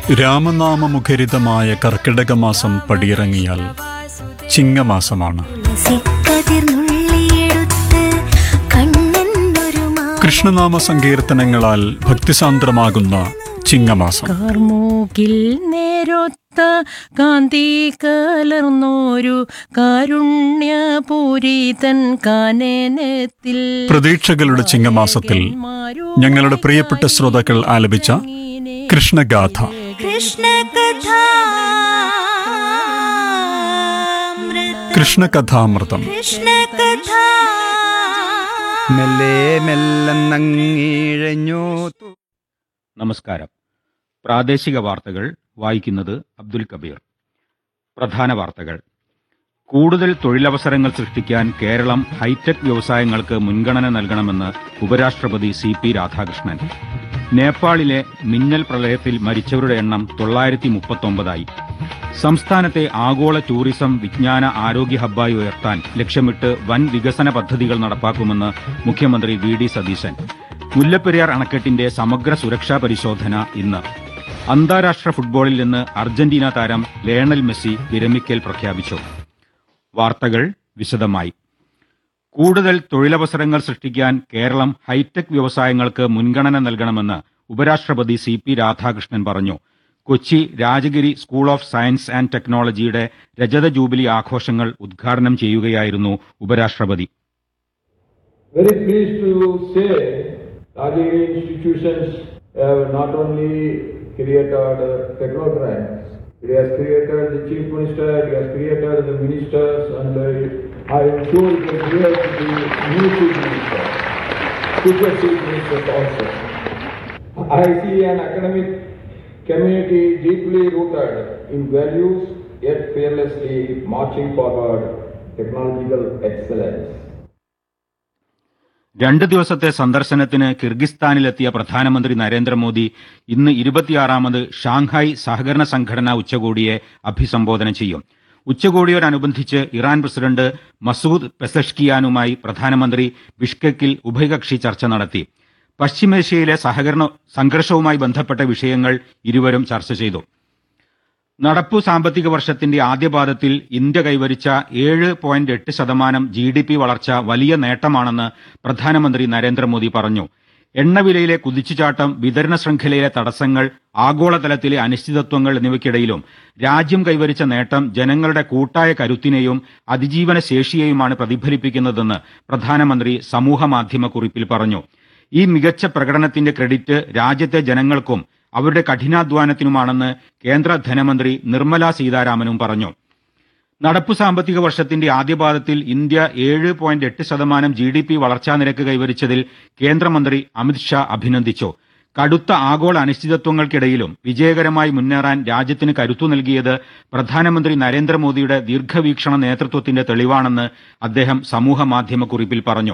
രാമനാമമുഖരിതമായ കർക്കിടക മാസം പടിയിറങ്ങിയാൽ ചിങ്ങമാസമാണ് തുളസിക്കതിർന്നുള്ളിയെടുത്ത് കണ്ണനൊരു മാ കൃഷ്ണനാമ സങ്കീർത്തനങ്ങളാൽ ഭക്തിസാന്ദ്രമാകുന്ന ചിങ്ങമാസം കാർമൂക്കിൽ നേരൊത്ത കാന്തി കലർന്നോരു കാരുണ്യപൂരിതൻ കാനനത്തിൽ പ്രതീക്ഷകളുടെ ചിങ്ങമാസത്തിൽ ഞങ്ങളുടെ പ്രിയപ്പെട്ട ശ്രോതാക്കൾ ആലപിച്ച കൃഷ്ണഗാഥ കൃഷ്ണ കൃഷ്ണകഥാമൃതം കൃഷ്ണ കഥാ മെല്ലെ മെല്ലെന്നങ്ങീഴഞ്ഞു നമസ്കാരം പ്രാദേശിക വാർത്തകൾ വായിക്കുന്നത് അബ്ദുൽ കബീർ പ്രധാന വാർത്തകൾ കൂടുതൽ തൊഴിലവസരങ്ങൾ സൃഷ്ടിക്കാൻ കേരളം ഹൈടെക് വ്യവസായങ്ങൾക്ക് മുൻഗണന നൽകണമെന്ന് ഉപരാഷ്ട്രപതി സി പി രാധാകൃഷ്ണൻ നേപ്പാളിലെ മിന്നൽ പ്രളയത്തിൽ മരിച്ചവരുടെ എണ്ണം തൊള്ളായിരത്തി മുപ്പത്തൊമ്പതായി സംസ്ഥാനത്തെ ആഗോള ടൂറിസം വിജ്ഞാന ആരോഗ്യ ഹബ്ബായി ഉയർത്താൻ ലക്ഷ്യമിട്ട് വൻ വികസന പദ്ധതികൾ നടപ്പാക്കുമെന്ന് മുഖ്യമന്ത്രി വി ഡി സതീശൻ മുല്ലപ്പെരിയാർ അണക്കെട്ടിന്റെ സമഗ്ര സുരക്ഷാ പരിശോധന ഇന്ന് അന്താരാഷ്ട്ര ഫുട്ബോളിൽ നിന്ന് അർജന്റീന താരം ലയണൽ മെസ്സി വിരമിക്കൽ പ്രഖ്യാപിച്ചു വാർത്തകൾ വിശദമായി കൂടുതൽ തൊഴിലവസരങ്ങൾ സൃഷ്ടിക്കാൻ കേരളം ഹൈടെക് വ്യവസായങ്ങൾക്ക് മുൻഗണന നൽകണമെന്ന് ഉപരാഷ്ട്രപതി സി പി രാധാകൃഷ്ണൻ പറഞ്ഞു Kochi Rajagiri school of science and ടെക്നോളജിയുടെ രജത ജൂബിലി ആഘോഷങ്ങൾ ഉദ്ഘാടനം ചെയ്യുകയായിരുന്നു ഉപരാഷ്ട്രപതി Very pleased to say Rajagiri institutions have not only created uh, technocrats, it has created the chief minister, it has created the ministers, and uh, I am sure it will create the new chief minister, future chief ministers also. I see an academic community deeply rooted in values yet fearlessly marching forward technological excellence. രണ്ട് ദിവസത്തെ സന്ദർശനത്തിന് കിർഗിസ്ഥാനിലെത്തിയ പ്രധാനമന്ത്രി നരേന്ദ്രമോദി ഇന്ന് ഇരുപത്തിയാറാമത് Shanghai സഹകരണ സംഘടനാ ഉച്ചകോടിയെ അഭിസംബോധന ചെയ്യും ഉച്ചകോടിയോടനുബന്ധിച്ച് ഇറാൻ പ്രസിഡന്റ് മസൂദ് പെസഷ്കിയാനുമായി പ്രധാനമന്ത്രി ബിഷ്കെക്കിൽ ഉഭയകക്ഷി ചർച്ച നടത്തി പശ്ചിമേഷ്യയിലെ സഹകരണ സംഘർഷവുമായി ബന്ധപ്പെട്ട വിഷയങ്ങൾ ഇരുവരും ചർച്ച ചെയ്തു നടപ്പു സാമ്പത്തിക വർഷത്തിന്റെ ആദ്യപാദത്തിൽ ഇന്ത്യ കൈവരിച്ച ഏഴ് പോയിന്റ് എട്ട് ശതമാനം ജി ഡി പി വളർച്ച വലിയ നേട്ടമാണെന്ന് പ്രധാനമന്ത്രി നരേന്ദ്രമോദി പറഞ്ഞു എണ്ണവിലയിലെ കുതിച്ചുചാട്ടം വിതരണ ശൃംഖലയിലെ തടസ്സങ്ങൾ ആഗോളതലത്തിലെ അനിശ്ചിതത്വങ്ങൾ എന്നിവയ്ക്കിടയിലും രാജ്യം കൈവരിച്ച നേട്ടം ജനങ്ങളുടെ കൂട്ടായ കരുത്തിനെയും അതിജീവന ശേഷിയെയുമാണ് പ്രതിഫലിപ്പിക്കുന്നതെന്ന് പ്രധാനമന്ത്രി സമൂഹമാധ്യമ കുറിപ്പിൽ പറഞ്ഞു ഈ മികച്ച പ്രകടനത്തിന്റെ ക്രെഡിറ്റ് രാജ്യത്തെ ജനങ്ങൾക്കും അവരുടെ കഠിനാധ്വാനത്തിനുമാണെന്ന് കേന്ദ്ര ധനമന്ത്രി നിർമ്മല സീതാരാമനും പറഞ്ഞു നടപ്പു സാമ്പത്തിക വർഷത്തിന്റെ ആദ്യപാദത്തിൽ ഇന്ത്യ ഏഴ് പോയിന്റ് എട്ട് ശതമാനം ജി ഡി പി വളർച്ചാ നിരക്ക് കൈവരിച്ചതിൽ കേന്ദ്രമന്ത്രി അമിത്ഷാ അഭിനന്ദിച്ചു കടുത്ത ആഗോള അനിശ്ചിതത്വങ്ങൾക്കിടയിലും വിജയകരമായി മുന്നേറാൻ രാജ്യത്തിന് കരുത്തു നൽകിയത് പ്രധാനമന്ത്രി നരേന്ദ്രമോദിയുടെ ദീർഘവീക്ഷണ നേതൃത്വത്തിന്റെ തെളിവാണെന്ന് അദ്ദേഹം സമൂഹമാധ്യമക്കുറിപ്പിൽ പറഞ്ഞു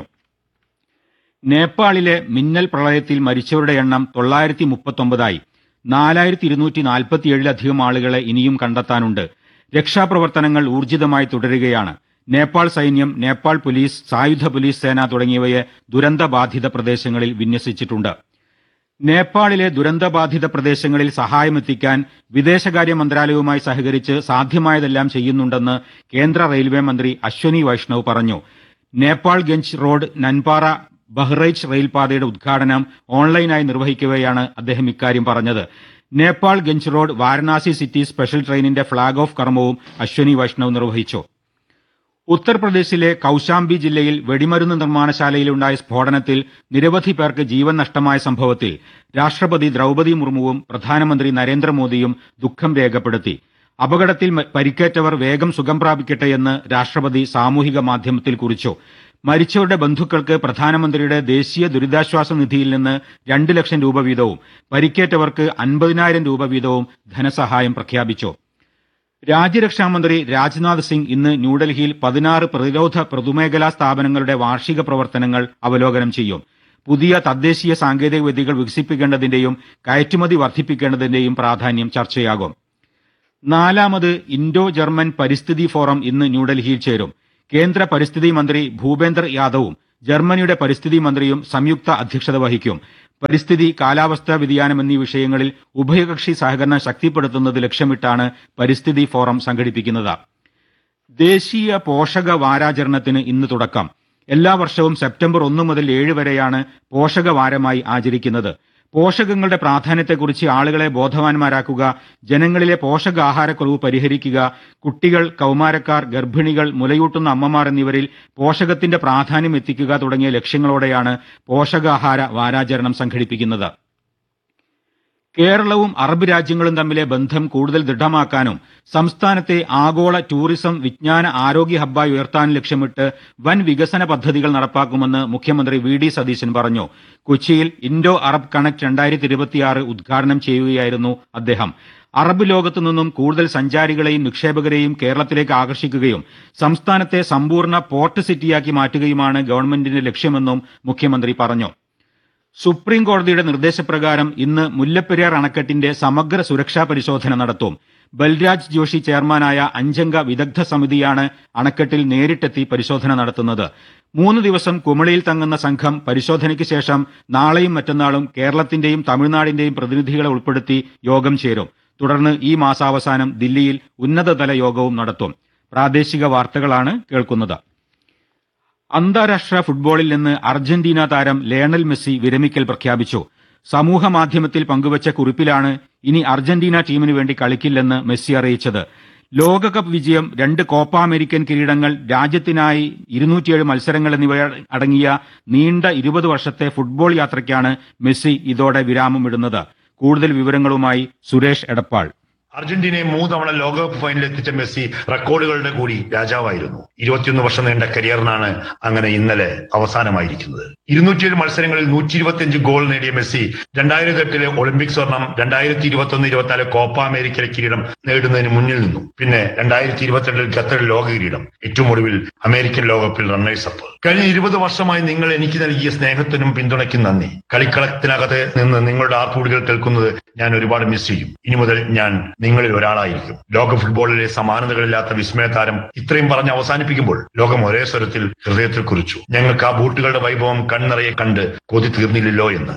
നേപ്പാളിലെ മിന്നൽ പ്രളയത്തിൽ മരിച്ചവരുടെ എണ്ണം തൊള്ളായിരത്തി മുപ്പത്തൊമ്പതായി നാലായിരത്തി ഇരുന്നൂറ്റി നാൽപ്പത്തിയേഴിലധികം ആളുകളെ ഇനിയും കണ്ടെത്താനുണ്ട് രക്ഷാപ്രവർത്തനങ്ങൾ ഊർജിതമായി തുടരുകയാണ് നേപ്പാൾ സൈന്യം നേപ്പാൾ പോലീസ് സായുധ പോലീസ് സേന തുടങ്ങിയവയെ ദുരന്തബാധിത പ്രദേശങ്ങളിൽ വിന്യസിച്ചിട്ടുണ്ട് നേപ്പാളിലെ ദുരന്തബാധിത പ്രദേശങ്ങളിൽ സഹായമെത്തിക്കാൻ വിദേശകാര്യ മന്ത്രാലയവുമായി സഹകരിച്ച് സാധ്യമായതെല്ലാം ചെയ്യുന്നുണ്ടെന്ന് കേന്ദ്ര റെയിൽവേ മന്ത്രി അശ്വനി വൈഷ്ണവ് പറഞ്ഞു നേപ്പാൾ ഗഞ്ച് റോഡ് നൻപാറ ബഹ്റൈച്ച് റെയിൽപാതയുടെ ഉദ്ഘാടനം ഓൺലൈനായി നിർവഹിക്കവെയാണ് അദ്ദേഹം ഇക്കാര്യം പറഞ്ഞത് Nepalganj road Varanasi city special ട്രെയിനിന്റെ ഫ്ളാഗ് ഓഫ് കർമ്മവും അശ്വനി വൈഷ്ണവ് നിർവഹിച്ചു ഉത്തർപ്രദേശിലെ കൌശാംബി ജില്ലയിൽ വെടിമരുന്ന് നിർമ്മാണശാലയിലുണ്ടായ സ്ഫോടനത്തിൽ നിരവധി പേർക്ക് ജീവൻ നഷ്ടമായ സംഭവത്തിൽ രാഷ്ട്രപതി ദ്രൌപതി മുർമുവും പ്രധാനമന്ത്രി നരേന്ദ്രമോദിയും ദുഃഖം രേഖപ്പെടുത്തി അപകടത്തിൽ മ- പരിക്കേറ്റവർ വേഗം സുഖം പ്രാപിക്കട്ടെയെന്ന് രാഷ്ട്രപതി സാമൂഹിക മാധ്യമത്തിൽ കുറിച്ചു മരിച്ചവരുടെ ബന്ധുക്കൾക്ക് പ്രധാനമന്ത്രിയുടെ ദേശീയ ദുരിതാശ്വാസ നിധിയിൽ നിന്ന് രണ്ട് ലക്ഷം രൂപ വീതവും പരിക്കേറ്റവർക്ക് അൻപതിനായിരം രൂപ വീതവും ധനസഹായം പ്രഖ്യാപിച്ചു രാജ്യരക്ഷാമന്ത്രി രാജ്നാഥ് സിംഗ് ഇന്ന് ന്യൂഡൽഹിയിൽ പതിനാറ് പ്രതിരോധ പൊതുമേഖലാ സ്ഥാപനങ്ങളുടെ വാർഷിക പ്രവർത്തനങ്ങൾ അവലോകനം ചെയ്യും പുതിയ തദ്ദേശീയ സാങ്കേതിക വിദ്യകൾ വികസിപ്പിക്കേണ്ടതിന്റെയും കയറ്റുമതി വർദ്ധിപ്പിക്കേണ്ടതിന്റെയും പ്രാധാന്യം ചർച്ചയാകും നാലാമത് ഇൻഡോ ജർമ്മൻ പരിസ്ഥിതി ഫോറം ഇന്ന് ന്യൂഡൽഹിയിൽ ചേരും കേന്ദ്ര പരിസ്ഥിതി മന്ത്രി ഭൂപേന്ദർ യാദവും ജർമ്മനിയുടെ പരിസ്ഥിതി മന്ത്രിയും സംയുക്ത അധ്യക്ഷത വഹിക്കും പരിസ്ഥിതി കാലാവസ്ഥാ വ്യതിയാനം എന്നീ വിഷയങ്ങളിൽ ഉഭയകക്ഷി സഹകരണം ശക്തിപ്പെടുത്തുന്നത് ലക്ഷ്യമിട്ടാണ് പരിസ്ഥിതി ഫോറം സംഘടിപ്പിക്കുന്നത് ദേശീയ പോഷക വാരാചരണത്തിന് ഇന്ന് തുടക്കം എല്ലാ വർഷവും സെപ്റ്റംബർ ഒന്ന് മുതൽ ഏഴ് വരെയാണ് പോഷക വാരമായി ആചരിക്കുന്നത് പോഷകങ്ങളുടെ പ്രാധാന്യത്തെക്കുറിച്ച് ആളുകളെ ബോധവാന്മാരാക്കുക ജനങ്ങളിലെ പോഷകാഹാരക്കുറവ് പരിഹരിക്കുക കുട്ടികൾ കൗമാരക്കാർ ഗർഭിണികൾ മുലയൂട്ടുന്ന അമ്മമാർ എന്നിവരിൽ പോഷകത്തിന്റെ പ്രാധാന്യം എത്തിക്കുക തുടങ്ങിയ ലക്ഷ്യങ്ങളോടെയാണ് പോഷകാഹാര വാരാചരണം സംഘടിപ്പിക്കുന്നത് കേരളവും അറബ് രാജ്യങ്ങളും തമ്മിലെ ബന്ധം കൂടുതൽ ദൃഢമാക്കാനും സംസ്ഥാനത്തെ ആഗോള ടൂറിസം വിജ്ഞാന ആരോഗ്യ ഹബ്ബായി ഉയർത്താനും ലക്ഷ്യമിട്ട് വൻ വികസന പദ്ധതികൾ നടപ്പാക്കുമെന്ന് മുഖ്യമന്ത്രി വി ഡി സതീശൻ പറഞ്ഞു കൊച്ചിയിൽ ഇൻഡോ അറബ് കണക്ട് രണ്ടായിരത്തി ഇരുപത്തിയാറ് ഉദ്ഘാടനം ചെയ്യുകയായിരുന്നു അദ്ദേഹം അറബ് ലോകത്തു നിന്നും കൂടുതൽ സഞ്ചാരികളെയും നിക്ഷേപകരെയും കേരളത്തിലേക്ക് ആകർഷിക്കുകയും സംസ്ഥാനത്തെ സമ്പൂർണ്ണ പോർട്ട് സിറ്റിയാക്കി മാറ്റുകയുമാണ് ഗവൺമെന്റിന്റെ ലക്ഷ്യമെന്നും മുഖ്യമന്ത്രി പറഞ്ഞു സുപ്രീം കോടതിയുടെ നിർദ്ദേശപ്രകാരം ഇന്ന് മുല്ലപ്പെരിയാർ അണക്കെട്ടിന്റെ സമഗ്ര സുരക്ഷാ പരിശോധന നടത്തും ബൽരാജ് ജോഷി ചെയർമാനായ അഞ്ചംഗ വിദഗ്ധ സമിതിയാണ് അണക്കെട്ടിൽ നേരിട്ടെത്തി പരിശോധന നടത്തുന്നത് മൂന്ന് ദിവസം കുമളിയിൽ തങ്ങുന്ന സംഘം പരിശോധനയ്ക്ക് ശേഷം നാളെയും മറ്റന്നാളും കേരളത്തിന്റെയും തമിഴ്നാടിന്റെയും പ്രതിനിധികളെ ഉൾപ്പെടുത്തി യോഗം ചേരും തുടർന്ന് ഈ മാസാവസാനം ദില്ലിയിൽ ഉന്നതതല യോഗവും നടത്തും പ്രാദേശിക വാർത്തകളാണ് കേൾക്കുന്നത് അന്താരാഷ്ട്ര ഫുട്ബോളിൽ നിന്ന് അർജന്റീന താരം ലയണൽ മെസ്സി വിരമിക്കൽ പ്രഖ്യാപിച്ചു സമൂഹ മാധ്യമത്തിൽ പങ്കുവച്ച കുറിപ്പിലാണ് ഇനി അർജന്റീന ടീമിന് വേണ്ടി കളിക്കില്ലെന്ന് മെസ്സി അറിയിച്ചത് ലോകകപ്പ് വിജയം രണ്ട് കോപ്പ അമേരിക്കൻ കിരീടങ്ങൾ രാജ്യത്തിനായി ഇരുന്നൂറ്റിയേഴ് മത്സരങ്ങൾ എന്നിവ അടങ്ങിയ നീണ്ട ഇരുപത് വർഷത്തെ ഫുട്ബോൾ യാത്രയ്ക്കാണ് മെസ്സി ഇതോടെ വിരാമമിടുന്നത് കൂടുതൽ വിവരങ്ങളുമായി സുരേഷ് എടപ്പാൾ അർജന്റീനയെ മൂന്നവണ ലോകകപ്പ് ഫൈനലിൽ എത്തിച്ച മെസ്സി റെക്കോർഡുകളുടെ കൂടി രാജാവായിരുന്നു ഇരുപത്തിയൊന്ന് വർഷം നീണ്ട കരിയറിനാണ് അങ്ങനെ ഇന്നലെ അവസാനമായിരിക്കുന്നത് ഇരുന്നൂറ്റിയേഴ് മത്സരങ്ങളിൽ നൂറ്റി ഇരുപത്തിയഞ്ച് ഗോൾ നേടിയ മെസ്സി രണ്ടായിരത്തി എട്ടിലെ ഒളിമ്പിക് സ്വർണം രണ്ടായിരത്തി ഇരുപത്തൊന്ന് ഇരുപത്തിനാല് കോപ്പ അമേരിക്കയിലെ കിരീടം നേടുന്നതിന് മുന്നിൽ നിന്നു പിന്നെ രണ്ടായിരത്തി ഇരുപത്തിരണ്ടിൽ ഖത്തറിൽ ലോക കിരീടം ഏറ്റവും ഒടുവിൽ അമേരിക്കൻ ലോകകപ്പിൽ റണ്ണേഴ്സ് അപ്പ് കഴിഞ്ഞ ഇരുപത് വർഷമായി നിങ്ങൾ എനിക്ക് നൽകിയ സ്നേഹത്തിനും പിന്തുണയ്ക്കും നന്ദി കളിക്കളത്തിനകത്ത് നിന്ന് നിങ്ങളുടെ ആർപ്പുവിളികൾ കേൾക്കുന്നത് ഞാൻ ഒരുപാട് മിസ് ചെയ്യും ഇനി മുതൽ ഞാൻ നിങ്ങളിൽ ഒരാളായിരിക്കും ലോക ഫുട്ബോളിലെ സമാനതകളില്ലാത്ത വിസ്മയ താരം ഇത്രയും പറഞ്ഞ് അവസാനിപ്പിക്കുമ്പോൾ ലോകം ഒരേ സ്വരത്തിൽ ഹൃദയത്തിൽ കുറിച്ചു ഞങ്ങൾക്ക് ആ ബൂട്ടുകളുടെ വൈഭവം കൺനിറയെ കണ്ട് കൊതി തീർന്നില്ലല്ലോ എന്ന്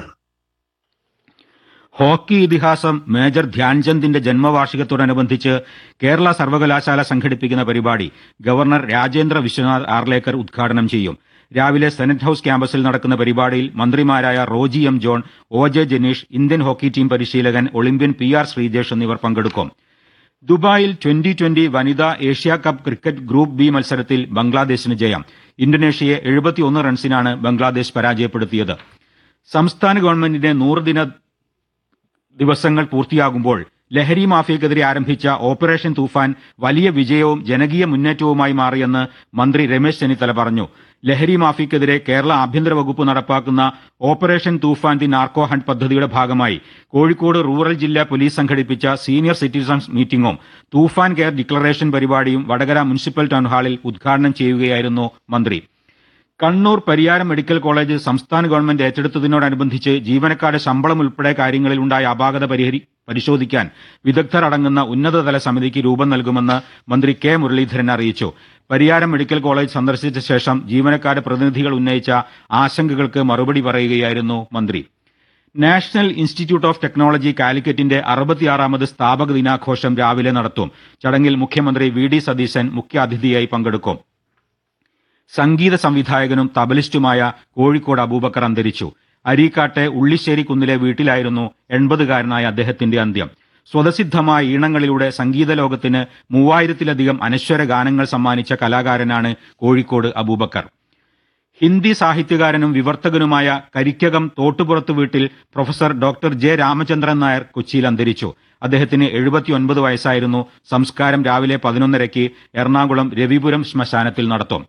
ഹോക്കി ഇതിഹാസം മേജർ ധ്യാൻചന്ദിന്റെ ജന്മവാർഷികത്തോടനുബന്ധിച്ച് കേരള സർവകലാശാല സംഘടിപ്പിക്കുന്ന പരിപാടി ഗവർണർ രാജേന്ദ്ര വിശ്വനാഥ് ആർലേക്കർ ഉദ്ഘാടനം ചെയ്യും രാവിലെ സെനറ്റ് ഹൌസ് ക്യാമ്പസിൽ നടക്കുന്ന പരിപാടിയിൽ മന്ത്രിമാരായ Roji M John O J Janeesh Indian hockey team പരിശീലകൻ ഒളിമ്പ്യൻ പി ആർ ശ്രീജേഷ് എന്നിവർ പങ്കെടുക്കും ദുബായിൽ ട്വന്റി ട്വന്റി വനിതാ Asia cup cricket group B മത്സരത്തിൽ ബംഗ്ലാദേശിന് ജയം ഇന്തോനേഷ്യയെ എഴുപത്തിയൊന്ന് റൺസിനാണ് ബംഗ്ലാദേശ് പരാജയപ്പെടുത്തിയത് സംസ്ഥാന ഗവൺമെന്റിന്റെ നൂറ് ദിന ദിവസങ്ങൾ പൂർത്തിയാകുമ്പോൾ ലഹരി മാഫിയക്കെതിരെ ആരംഭിച്ച ഓപ്പറേഷൻ തൂഫാൻ വലിയ വിജയവും ജനകീയ മുന്നേറ്റവുമായി മാറിയെന്ന് മന്ത്രി രമേശ് ചെന്നിത്തല പറഞ്ഞു ലഹരി മാഫിയക്കെതിരെ കേരള ആഭ്യന്തര വകുപ്പ് നടപ്പാക്കുന്ന operation Toofan the narco hunt പദ്ധതിയുടെ ഭാഗമായി കോഴിക്കോട് റൂറൽ ജില്ലാ പോലീസ് സംഘടിപ്പിച്ച സീനിയർ സിറ്റിസൺസ് മീറ്റിംഗും തൂഫാൻ കെയർ ഡിക്ലറേഷൻ പരിപാടിയും വടകര മുനിസിപ്പൽ ടൗൺ ഹാളിൽ ഉദ്ഘാടനം ചെയ്യുകയായിരുന്നു മന്ത്രി കണ്ണൂർ പരിയാരം മെഡിക്കൽ കോളേജ് സംസ്ഥാന ഗവൺമെന്റ് ഏറ്റെടുത്തതിനോടനുബന്ധിച്ച് ജീവനക്കാരുടെ ശമ്പളം ഉൾപ്പെടെ കാര്യങ്ങളിൽ ഉണ്ടായ അപാകത പരിഹരി പരിശോധിക്കാൻ വിദഗ്ധർ അടങ്ങുന്ന ഉന്നതതല സമിതിക്ക് രൂപം നൽകുമെന്ന് മന്ത്രി കെ മുരളീധരൻ അറിയിച്ചു പരിയാരം മെഡിക്കൽ കോളേജ് സന്ദർശിച്ച ശേഷം ജീവനക്കാരുടെ പ്രതിനിധികൾ ഉന്നയിച്ച ആശങ്കകൾക്ക് മറുപടി പറയുകയായിരുന്നു മന്ത്രി നാഷണൽ ഇൻസ്റ്റിറ്റ്യൂട്ട് ഓഫ് ടെക്നോളജി കാലിക്കറ്റിന്റെ അറുപത്തിയാറാമത് സ്ഥാപക ദിനാഘോഷം രാവിലെ നടത്തും ചടങ്ങിൽ മുഖ്യമന്ത്രി വി ഡി സതീശൻ മുഖ്യാതിഥിയായി പങ്കെടുക്കും സംഗീത സംവിധായകനും തബലിസ്റ്റുമായ കോഴിക്കോട് അബൂബക്കർ അന്തരിച്ചു അരീക്കാട്ടെ ഉള്ളിശ്ശേരി കുന്നിലെ വീട്ടിലായിരുന്നു എൺപതുകാരനായ അദ്ദേഹത്തിന്റെ അന്ത്യം സ്വതസിദ്ധമായ ഈണങ്ങളിലൂടെ സംഗീത ലോകത്തിന് മൂവായിരത്തിലധികം അനശ്വര ഗാനങ്ങൾ സമ്മാനിച്ച കലാകാരനാണ് കോഴിക്കോട് അബൂബക്കർ ഹിന്ദി സാഹിത്യകാരനും വിവർത്തകനുമായ കരിക്കകം തോട്ടുപുറത്ത് വീട്ടിൽ professor doctor J Ramachandran Nair കൊച്ചിയിൽ അന്തരിച്ചു അദ്ദേഹത്തിന് എഴുപത്തിയൊൻപത് വയസ്സായിരുന്നു സംസ്കാരം രാവിലെ പതിനൊന്നരയ്ക്ക് എറണാകുളം രവിപുരം ശ്മശാനത്തിൽ നടത്തും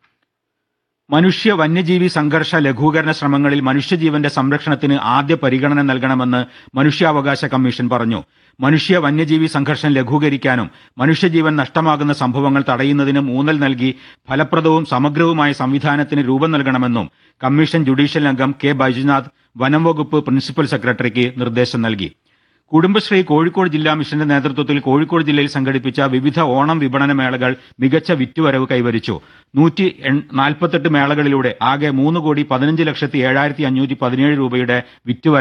മനുഷ്യ വന്യജീവി സംഘർഷ ലഘൂകരണ ശ്രമങ്ങളിൽ മനുഷ്യജീവന്റെ സംരക്ഷണത്തിന് ആദ്യ പരിഗണന നൽകണമെന്ന് മനുഷ്യാവകാശ കമ്മീഷൻ പറഞ്ഞു മനുഷ്യ വന്യജീവി സംഘർഷം ലഘൂകരിക്കാനും മനുഷ്യജീവൻ നഷ്ടമാകുന്ന സംഭവങ്ങൾ തടയുന്നതിനും ഊന്നൽ നൽകി ഫലപ്രദവും സമഗ്രവുമായ സംവിധാനത്തിന് രൂപം നൽകണമെന്നും കമ്മീഷൻ ജുഡീഷ്യൽ അംഗം കെ ബൈജുനാഥ് വനം വകുപ്പ് പ്രിൻസിപ്പൽ സെക്രട്ടറിക്ക് നിർദ്ദേശം നൽകി കുടുംബശ്രീ കോഴിക്കോട് ജില്ലാ മിഷന്റെ നേതൃത്വത്തിൽ കോഴിക്കോട് ജില്ലയിൽ സംഘടിപ്പിച്ച വിവിധ ഓണം വിപണന മേളകൾ മികച്ച വിറ്റുവരവ് കൈവരിച്ചു നൂറ്റി നാൽപ്പത്തെട്ട് മേളകളിലൂടെ ആകെ മൂന്ന് കോടി പതിനഞ്ച് ലക്ഷത്തി ഏഴായിരത്തി അഞ്ഞൂറ്റി പതിനേഴ് രൂപയുടെ വിറ്റുവരവ്